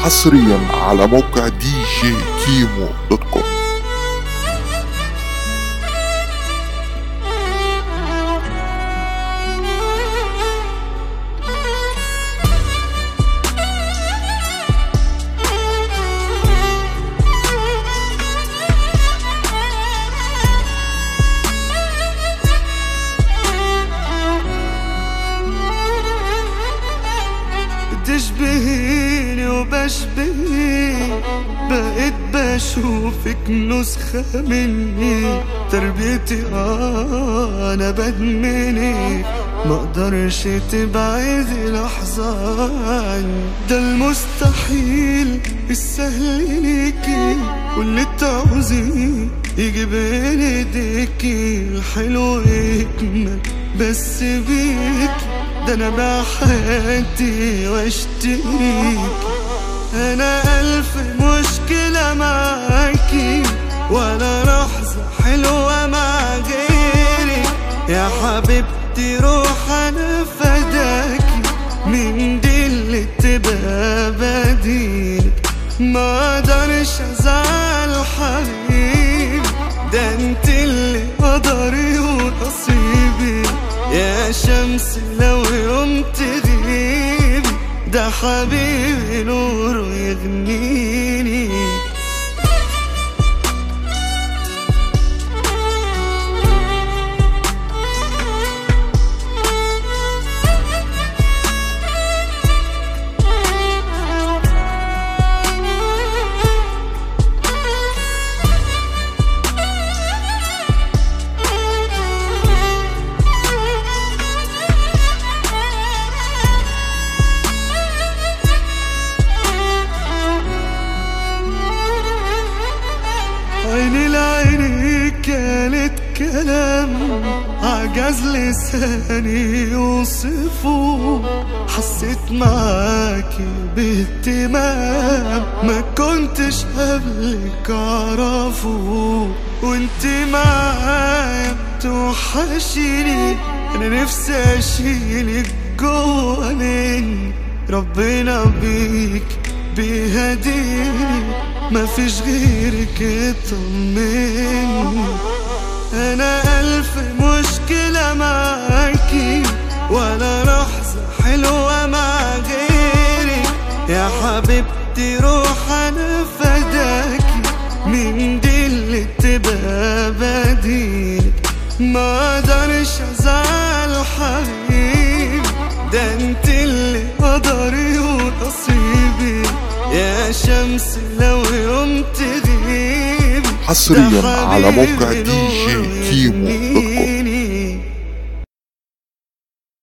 حصريا على موقع دي جي كيمو دوت كوم بتشبهيني وبشبهك بقيت بشوفك نسخة مني تربيتي آه أنا بدمنك مقدرش تبعدي لحظة عني ده المستحيل السهل ليكي واللي تعوزيه يجي بين ايديكي الحلو يكمل بس بيكي ده انا بحياتي واشتريك انا الف مشكلة معاكي ولا لحظة حلوة مع غيرك يا حبيبتي روح انا فداكي من دي اللي تبقى بديلك ما اقدرش ازعل حبيبي ده انت اللي قدري ونصيبي يا شمس لو يوم تغيبي ده حبيبي نور يغنيني عيني لعيني كانت كلام عجز لساني يوصفه حسيت معاكي باهتمام ما كنتش قبلك اعرفه وانت معايا بتوحشيني انا نفسي اشيلك جوا مني ربنا بيك بيهديني مفيش غيرك يطمني انا الف مشكلة معاكي ولا لحظة حلوة مع غيرك يا حبيبتي روح انا فداكي من دي اللي تبقى بديلك ما اقدرش ازعل حبيبي ده انت اللي قدري ونصيبي يا شمس لو يوم تغيبي حصريا ده على موقع حبيبي دي جي نور كيمو دوت كوم يغنيني